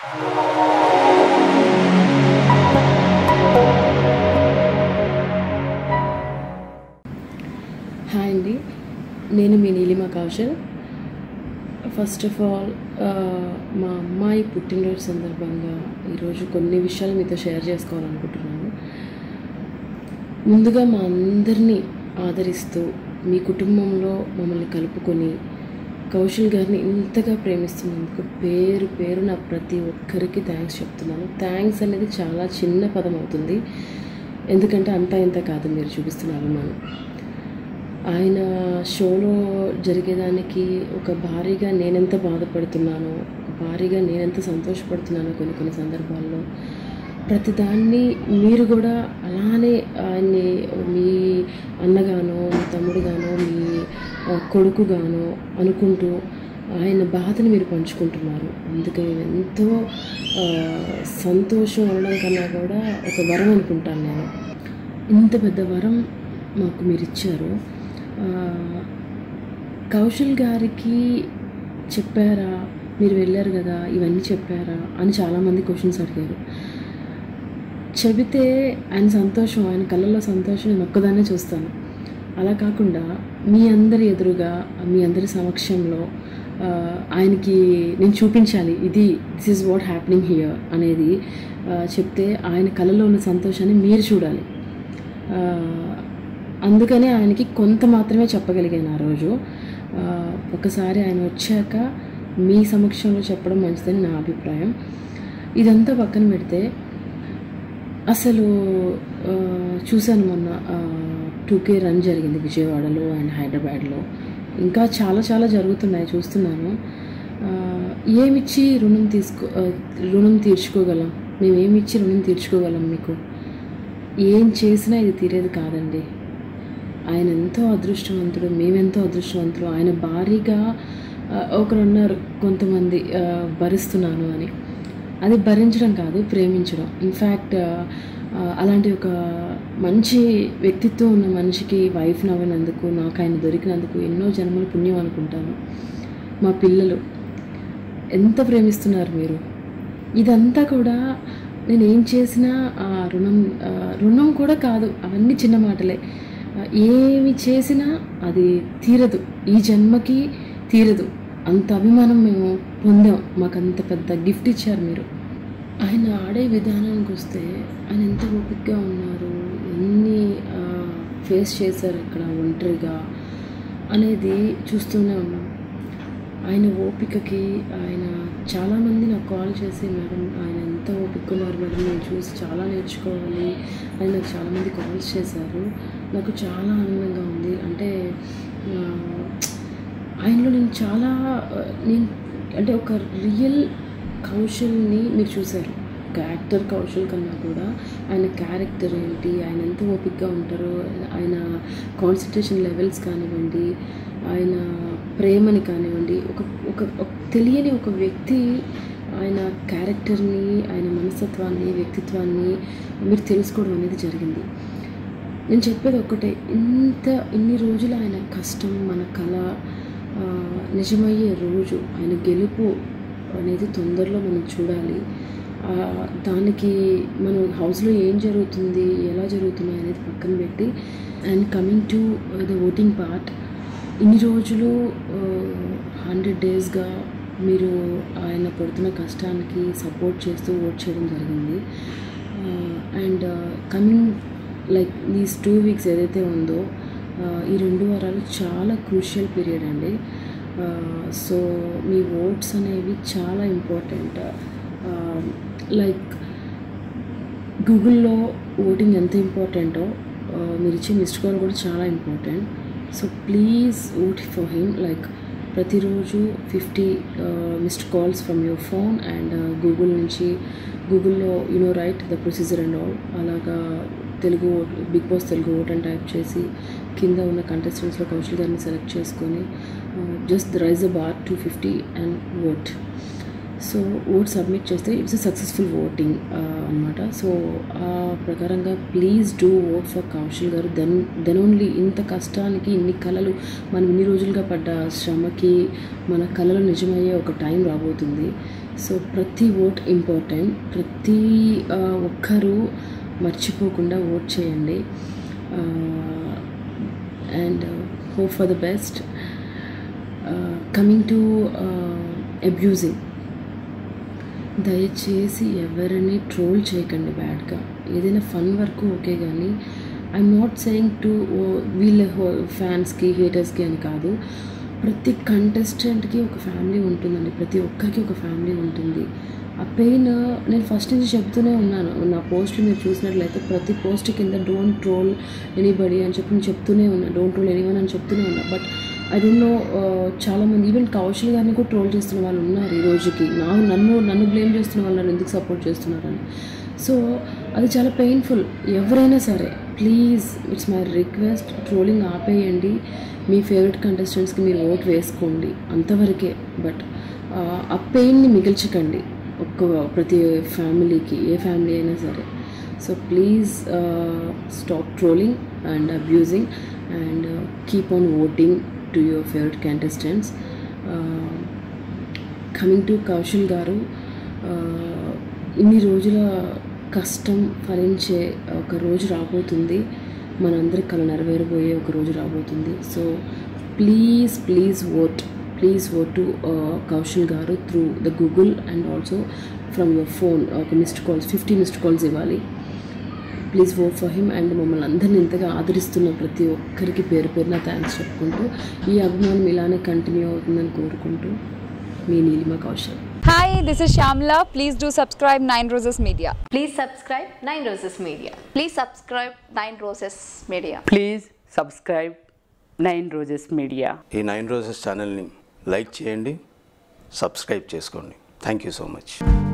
Hi అండి నేను మీ Neelima Kaushal first of all మా అమ్మాయి పుట్టినరోజు సందర్భంగా ఈరోజు కొన్ని విషయాలు మీతో షేర్ చేసుకోవాలనుకుంటున్నాను ముందుగా మా అందరినీ ఆదరిస్తూ మీ కుటుంబంలో మమ్మల్ని కలుపుకొని కౌశల్ గారిని ఇంతగా ప్రేమిస్తున్నందుకు పేరు పేరు నా ప్రతి ఒక్కరికి థ్యాంక్స్ చెప్తున్నాను థ్యాంక్స్ అనేది చాలా చిన్న పదం అవుతుంది ఎందుకంటే అంతా ఇంత కాదు మీరు చూపిస్తున్న అభిమానం ఆయన షోలో జరిగేదానికి ఒక భారీగా నేనెంత బాధపడుతున్నానో ఒక భారీగా నేనెంత సంతోషపడుతున్నానో కొన్ని కొన్ని సందర్భాల్లో ప్రతిదాన్ని మీరు కూడా అలానే ఆయన్ని మీ అన్నగానో మీ తమ్ముడుగానో మీ ఆ, కొడుకుగానో అనుకుంటూ ఆయన బాధని మీరు పంచుకుంటున్నారు అందుకే నేను ఎంతో ఆ, సంతోషం అనడం కన్నా కూడా ఒక వరం అనుకుంటాను నేను ఇంత పెద్ద వరం మాకు మీరు ఇచ్చారు ఆ, కౌశల్ గారికి చెప్పారా మీరు వెళ్ళారు కదా ఇవన్నీ చెప్పారా అని చాలామంది క్వశ్చన్స్ అడిగారు చెబితే ఆయన సంతోషం ఆయన కళ్ళల్లో సంతోషం నేను ఒక్కదాన్నే చూస్తాను అలా కాకుండా మీ అందరి ఎదురుగా మీ అందరి సమక్షంలో ఆ, ఆయనకి నేను చూపించాలి ఇది this is what happening here అనేది ఆ, చెప్తే ఆయన కళ్ళలో ఉన్న సంతోషాన్ని మీరు చూడాలి ఆ, అందుకని ఆయనకి కొంత మాత్రమే చెప్పగలిగాను ఆ రోజు ఆ, ఒకసారి ఆయన వచ్చాక మీ సమక్షంలో చెప్పడం మంచిదని నా అభిప్రాయం ఇదంతా పక్కన పెడితే అసలు ఆ, చూశాను మొన్న టూకే రన్ జరిగింది విజయవాడలో అండ్ హైదరాబాద్లో ఇంకా చాలా చాలా జరుగుతున్నాయి చూస్తున్నాను ఆ, ఏమిచ్చి రుణం తీసుకో ఆ, రుణం తీర్చుకోగలం మేము ఏమిచ్చి రుణం తీర్చుకోగలం మీకు ఏం చేసినా ఇది తీరేది కాదండి ఆయన ఎంతో అదృష్టవంతుడు మేమెంతో అదృష్టవంతుడు ఆయన భారీగా ఆ, ఒకరు ఉన్నారు కొంతమంది ఆ, భరిస్తున్నాను అని అది భరించడం కాదు ప్రేమించడం ఇన్ఫ్యాక్ట్ అలాంటి ఒక మంచి వ్యక్తిత్వం ఉన్న మనిషికి వైఫ్ నవ్వినందుకు నాకు ఆయన దొరికినందుకు ఎన్నో జన్మల పుణ్యం అనుకుంటాను మా పిల్లలు ఎంత ప్రేమిస్తున్నారు మీరు ఇదంతా కూడా నేను ఏం చేసినా ఆ రుణం ఆ, రుణం కూడా కాదు అవన్నీ చిన్న మాటలే ఆ, ఏమి చేసినా అది తీరదు ఈ జన్మకి తీరదు అంత అభిమానం మేము పొందాం మాకు అంత పెద్ద గిఫ్ట్ ఇచ్చారు మీరు ఆయన ఆడే విధానానికి వస్తే ఆయన ఎంత ఓపికగా ఉన్నారు ఎన్ని ఫేస్ చేశారు ఇక్కడ ఒంటరిగా అనేది చూస్తూనే ఉన్నాం ఆయన ఓపికకి ఆయన చాలామంది నాకు కాల్ చేసి మేడం ఆయన ఎంత ఓపిక ఉన్నారు మేడం నేను చూసి చాలా నేర్చుకోవాలి అని నాకు చాలామంది కాల్స్ చేశారు నాకు చాలా ఆనందంగా ఉంది అంటే ఆ, ఆయనలో నేను చాలా ఆ, నేను అంటే ఒక రియల్ కౌశల్ని మీరు చూశారు ఒక యాక్టర్ కౌశల్ కన్నా కూడా ఆయన క్యారెక్టర్ ఏంటి ఆయన ఎంత ఓపిక్గా ఉంటారో ఆయన కాన్సన్ట్రేషన్ లెవెల్స్ కానివ్వండి ఆయన ప్రేమని కానివ్వండి ఒక ఒక ఒక తెలియని ఒక వ్యక్తి ఆయన క్యారెక్టర్ని ఆయన మనస్తత్వాన్ని వ్యక్తిత్వాన్ని మీరు తెలుసుకోవడం అనేది జరిగింది నేను చెప్పేది ఒక్కటే ఇంత ఇన్ని రోజులు ఆయన కష్టం మన కళ ఆ, నిజమయ్యే రోజు ఆయన గెలుపు అనేది తొందరలో మనం చూడాలి ఆ, దానికి మనం హౌస్లో ఏం జరుగుతుంది ఎలా జరుగుతున్నాయి అనేది పక్కన పెట్టి and coming to the voting part ఇన్ని రోజులు హండ్రెడ్ డేస్గా మీరు ఆయన పడుతున్న కష్టానికి సపోర్ట్ చేస్తూ ఓట్ చేయడం జరిగింది and coming like these two weeks ఏదైతే ఉందో ఆ, ఈ రెండు వారాలు చాలా క్రూషియల్ పీరియడ్ అండి సో మీ ఓట్స్ అనేవి చాలా ఇంపార్టెంట్ లైక్ గూగుల్లో ఓటింగ్ ఎంత ఇంపార్టెంటో ఆ, మీరు ఇచ్చే మిస్డ్ కాల్ కూడా చాలా important so please vote for him like ప్రతిరోజు fifty missed calls from your phone and Google నుంచి గూగుల్లో you know right the procedure and all అలాగా Telugu vote Bigg Boss Telugu vote అని టైప్ చేసి కింద ఉన్న కంటెస్టెంట్స్లో కౌశల్ గారిని సెలెక్ట్ చేసుకొని just raise the bar two fifty and vote so vote submit చేస్తే ఇట్స్ సక్సెస్ఫుల్ ఓటింగ్ అనమాట సో ఆ ప్రకారంగా please do vote for Kaushal గారు దెన్ దెన్ ఓన్లీ ఇంత కష్టానికి ఇన్ని కళలు మనం ఇన్ని రోజులుగా పడ్డ శ్రమకి మన కళలు నిజమయ్యే ఒక టైం రాబోతుంది సో ప్రతి ఓట్ ఇంపార్టెంట్ ప్రతి ఆ, ఒక్కరూ మర్చిపోకుండా ఓట్ చేయండి and hope for the best coming to abusing దయచేసి ఎవరిని ట్రోల్ చేయకండి బ్యాడ్గా ఏదైనా ఫన్ వరకు ఓకే కానీ ఐఎమ్ నాట్ సెయింగ్ టు వీళ్ళ ఫ్యాన్స్కి హేటర్స్కి అని కాదు ప్రతి కంటెస్టెంట్కి ఒక ఫ్యామిలీ ఉంటుందండి ప్రతి ఒక్కరికి ఒక ఫ్యామిలీ ఉంటుంది ఆ పెయిన్ నేను ఫస్ట్ నుంచి చెప్తూనే ఉన్నాను నా పోస్ట్ మీరు చూసినట్లయితే ప్రతి పోస్ట్ కింద డోంట్ ట్రోల్ ఎనీబడి అని చెప్పి నేను చెప్తూనే ఉన్నాను డోంట్ ట్రోల్ ఎనీవన్ అని చెప్తూనే ఉన్నా బట్ ఐ డోంట్ నో చాలామంది ఈవెన్ కౌశల్ గారిని కూడా ట్రోల్ చేస్తున్న వాళ్ళు ఉన్నారు ఈ రోజుకి నా నన్ను నన్ను బ్లేమ్ చేస్తున్న వాళ్ళు నన్ను ఎందుకు సపోర్ట్ చేస్తున్నారని సో అది చాలా పెయిన్ఫుల్ ఎవరైనా సరే please it's my request trolling ఆపేయండి మీ ఫేవరెట్ కంటెస్టెంట్స్కి మీరు ఓట్ వేసుకోండి అంతవరకే బట్ ఆ పెయిన్ని మిగిల్చకండి ఒక్క ప్రతి ఫ్యామిలీకి ఏ ఫ్యామిలీ అయినా సరే so please stop trolling and abusing and keep on voting to your favourite contestants coming to Kaushal garu ఆ, ఇన్ని రోజుల కష్టం ఫలించే ఒక రోజు రాబోతుంది మనందరి కళ నెరవేరబోయే ఒక రోజు రాబోతుంది so please please vote please vote to Kaushal garu through the Google and also from your phone ఒక missed calls fifty missed calls ఇవ్వాలి please vote for him and మమ్మల్ని అందరిని ఇంతగా ఆదరిస్తున్న ప్రతి ఒక్కరికి పేరు పేరున థ్యాంక్స్ చెప్పుకుంటూ ఈ అభిమానం ఇలానే కంటిన్యూ అవుతుందని కోరుకుంటూ మీ Neelima Kaushal Hi, this is Shamla. Please do subscribe Nine Roses Media. Please subscribe Nine Roses Media. Please subscribe Nine Roses Media. Please subscribe Nine Roses Media ఈ నైన్ రోజెస్ ఛానల్ని లైక్ చేయండి సబ్స్క్రైబ్ చేసుకోండి థ్యాంక్ యూ సో మచ్